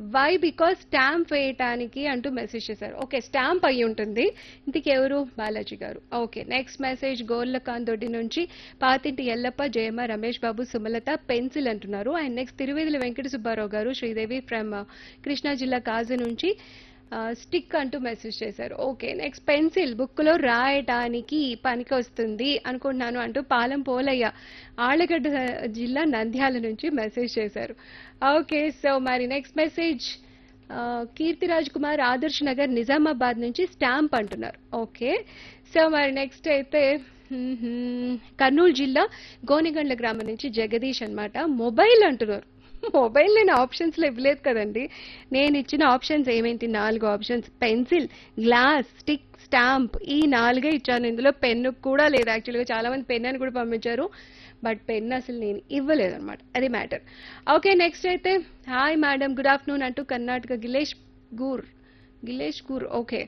why because stamp వేయటానికి అంటూ message చేశారు ఓకే స్టాంప్ అయి ఉంటుంది ఇంతకు ఎవరు బాలాజీ గారు okay next message Gorlakanth Doddi నుంచి పాతింటి ఎల్లప్ప జయమ్మ రమేష్ బాబు సుమలత పెన్సిల్ అంటున్నారు and next Tiruvedula Venkata Subbarao garu Sridevi from Krishna జిల్లా కాజు నుంచి స్టిక్ అంటూ మెసేజ్ చేశారు ఓకే నెక్స్ట్ పెన్సిల్ బుక్లో రాయటానికి పనికి వస్తుంది అనుకుంటున్నాను అంటూ పాలెం పోలయ్య ఆళ్ళగడ్డ జిల్లా నంద్యాల నుంచి మెసేజ్ చేశారు ఓకే సో మరి నెక్స్ట్ మెసేజ్ కీర్తిరాజ్ కుమార్ ఆదర్శ్ నగర్ నిజామాబాద్ నుంచి స్టాంప్ అంటున్నారు ఓకే సో మరి నెక్స్ట్ అయితే మ్మ్హ్మ్, కర్నూలు జిల్లా గోనెగండ్ల గ్రామం నుంచి జగదీష్ అన్నమాట మొబైల్ అంటున్నారు మొబైల్ నేను ఆప్షన్స్ లో ఇవ్వలేదు కదండి నేను ఇచ్చిన ఆప్షన్స్ ఏమేంటి నాలుగు options pencil glass stick stamp ఈ నాలుగే ఇచ్చాను ఇందులో పెన్ను కూడా లేదు యాక్చువల్గా చాలా మంది పెన్ అని కూడా పంపించారు బట్ పెన్ అసలు నేను ఇవ్వలేదు అనమాట అది మ్యాటర్ ఓకే నెక్స్ట్ అయితే హాయ్ మేడం గుడ్ ఆఫ్టర్నూన్ అంటూ కర్ణాటక గిలేష్ గూర్ గిలేష్ గూర్ okay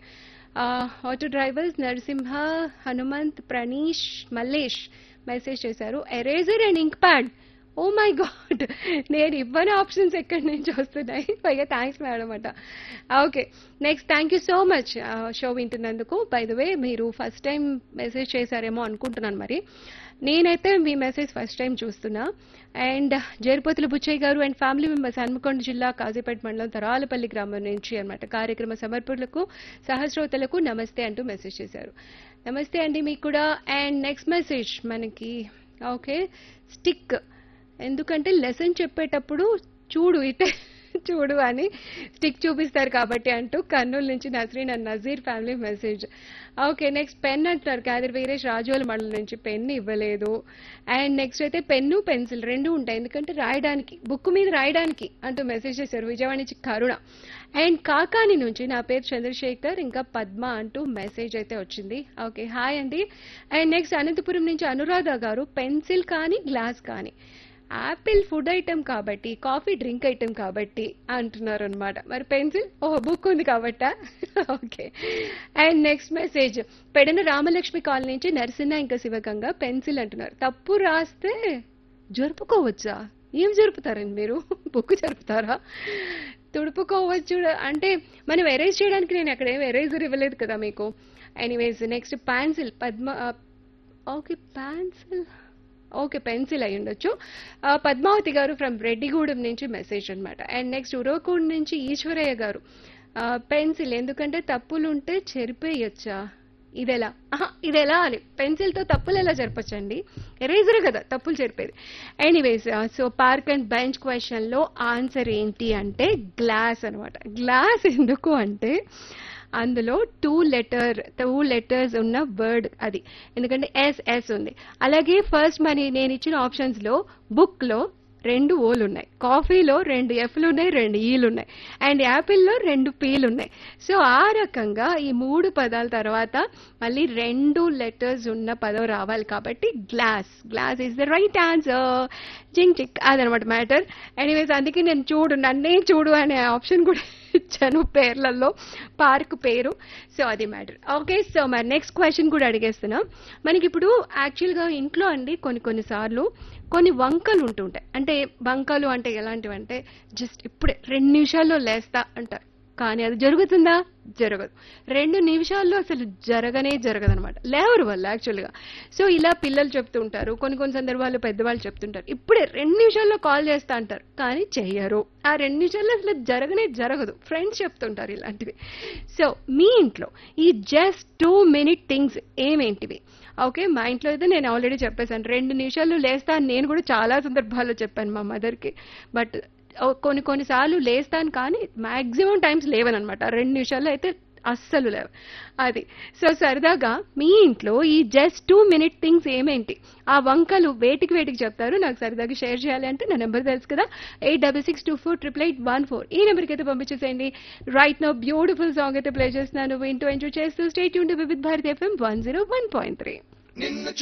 auto drivers Narasimha Hanumanth Pranish Mallesh message చేశారు eraser and ink pad oh my god నేను ఇవ్వని ఆప్షన్స్ ఎక్కడి నుంచి వస్తున్నాయి పైగా థ్యాంక్స్ మేడం అట okay next thank you so much show వింటున్నందుకు బై ద వే మీరు ఫస్ట్ టైం మెసేజ్ చేశారేమో అనుకుంటున్నాను మరి నేనైతే మీ మెసేజ్ ఫస్ట్ టైం చూస్తున్నా and Jerupothula Buchaiah garu and family members Hanamkonda జిల్లా కాజీపేట మండలం తరాలపల్లి గ్రామం నుంచి అన్నమాట కార్యక్రమ సమర్పకులకు సహస్రోతలకు నమస్తే అంటూ మెసేజ్ చేశారు నమస్తే అండి మీకు కూడా అండ్ నెక్స్ట్ మెసేజ్ మనకి ఓకే స్టిక్ ఎందుకంటే లెసన్ చెప్పేటప్పుడు చూడు ఇటే చూడు అని స్టిక్ చూపిస్తారు కాబట్టి అంటూ కర్నూలు నుంచి Nasreen and Nazeer family message okay next pen అంటున్నారు కాదర్ వీరేష్ రాజోల మండలం నుంచి పెన్ ఇవ్వలేదు అండ్ నెక్స్ట్ అయితే పెన్ను పెన్సిల్ రెండు ఉంటాయి ఎందుకంటే రాయడానికి బుక్ మీద రాయడానికి అంటూ మెసేజ్ చేశారు విజయవాడ నుంచి కరుణ అండ్ కాకాని నుంచి నా పేరు చంద్రశేఖర్ ఇంకా పద్మ అంటూ మెసేజ్ అయితే వచ్చింది ఓకే హాయ్ అండి అండ్ నెక్స్ట్ అనంతపురం నుంచి అనురాధ గారు పెన్సిల్ కానీ గ్లాస్ కానీ యాపిల్ ఫుడ్ ఐటెం కాబట్టి కాఫీ డ్రింక్ ఐటెం కాబట్టి అంటున్నారు అనమాట మరి పెన్సిల్ ఓ బుక్ ఉంది కాబట్టా okay and next message Pedana Ramalakshmi colony నుంచి నరసింహ ఇంకా శివగంగ పెన్సిల్ అంటున్నారు తప్పు రాస్తే జరుపుకోవచ్చా ఏం జరుపుతారండి మీరు బుక్ జరుపుతారా తుడుపుకోవచ్చు అంటే మనం ఎరేజ్ చేయడానికి నేను అక్కడ ఏం ఎరేజర్ ఇవ్వలేదు కదా మీకు anyways next pencil Padma okay pencil okay pencil అయి ఉండొచ్చు ఆ, పద్మావతి గారు ఫ్రమ్ రెడ్డిగూడెం నుంచి మెసేజ్ అన్నమాట అండ్ నెక్స్ట్ ఉరవకూడ్ నుంచి ఈశ్వరయ్య గారు పెన్సిల్ ఎందుకంటే తప్పులు ఉంటే చెరిపేయచ్చా ఇదెలా ఆహా, ఇదెలా అని పెన్సిల్తో తప్పులు ఎలా జరపచ్చండి ఎరేజర్ కదా తప్పులు చెరిపేది anyways so park and bench క్వశ్చన్లో ఆన్సర్ ఏంటి అంటే గ్లాస్ అన్నమాట గ్లాస్ ఎందుకు అంటే అందులో టూ లెటర్ టూ లెటర్స్ ఉన్న వర్డ్ అది ఎందుకంటే ఎస్ ఎస్ ఉంది అలాగే ఫస్ట్ మరి నేను ఇచ్చిన ఆప్షన్స్ లో బుక్ లో రెండు ఓలు ఉన్నాయి కాఫీలో రెండు ఎఫ్లు ఉన్నాయి రెండు ఈలు ఉన్నాయి అండ్ యాపిల్లో రెండు పీలు ఉన్నాయి సో ఆ రకంగా ఈ మూడు పదాల తర్వాత మళ్ళీ రెండు లెటర్స్ ఉన్న పదం రావాలి కాబట్టి glass glass is the right answer జింగ్ చిక్ అదనమాట మ్యాటర్ ఎనీవేస్ అందుకే నేను చూడు నన్నే చూడు అనే ఆప్షన్ కూడా ఇచ్చాను పేర్లలో పార్క్ పేరు సో అది మ్యాటర్ ఓకే సో మరి నెక్స్ట్ క్వశ్చన్ కూడా అడిగేస్తున్నాం మనకి ఇప్పుడు యాక్చువల్గా ఇంట్లో అండి కొన్ని కొన్ని సార్లు కొన్ని వంకలు ఉంటుంటాయి అంటే వంకలు అంటే ఎలాంటివి అంటే జస్ట్ ఇప్పుడే రెండు నిమిషాల్లో లేస్తా అంటారు కానీ అది జరుగుతుందా జరగదు రెండు నిమిషాల్లో అసలు జరగనే జరగదనమాట లేవరు వాళ్ళు యాక్చువల్గా సో ఇలా పిల్లలు చెప్తూ ఉంటారు కొన్ని కొన్ని సందర్భాల్లో పెద్దవాళ్ళు చెప్తుంటారు ఇప్పుడే రెండు నిమిషాల్లో కాల్ చేస్తా అంటారు కానీ చెయ్యరు ఆ రెండు నిమిషాల్లో అసలు జరగనే జరగదు ఫ్రెండ్స్ చెప్తుంటారు ఇలాంటివి సో మీ ఇంట్లో ఈ జస్ట్ టూ మినిట్ థింగ్స్ ఏమేంటివి ఓకే మా ఇంట్లో అయితే నేను ఆల్రెడీ చెప్పేశాను రెండు నిమిషాలు లేస్తా అని నేను కూడా చాలా సందర్భాల్లో చెప్పాను మా మదర్కి బట్ కొన్ని కొన్నిసార్లు లేస్తాను కానీ మాక్సిమం టైమ్స్ లేవనమాట రెండు నిమిషాల్లో అయితే అస్సలు లేవు అది సో సరదాగా మీ ఇంట్లో ఈ జస్ట్ టూ మినిట్ థింగ్స్ ఏమేంటి ఆ వంకలు వేటికి వేటికి చెప్తారు నాకు సరదాగా షేర్ చేయాలి అంటే నా నెంబర్ తెలుసు కదా eight double six two four triple eight one four ఈ నెంబర్కి అయితే పంపించేసేయండి రైట్ నో బ్యూటిఫుల్ సాంగ్ అయితే ప్లే చేస్తున్నాను వింటూ ఎంజాయ్ చేస్తూ స్టేట్ యూన్ Vividh Bharati FM one zero one point three నిన్ను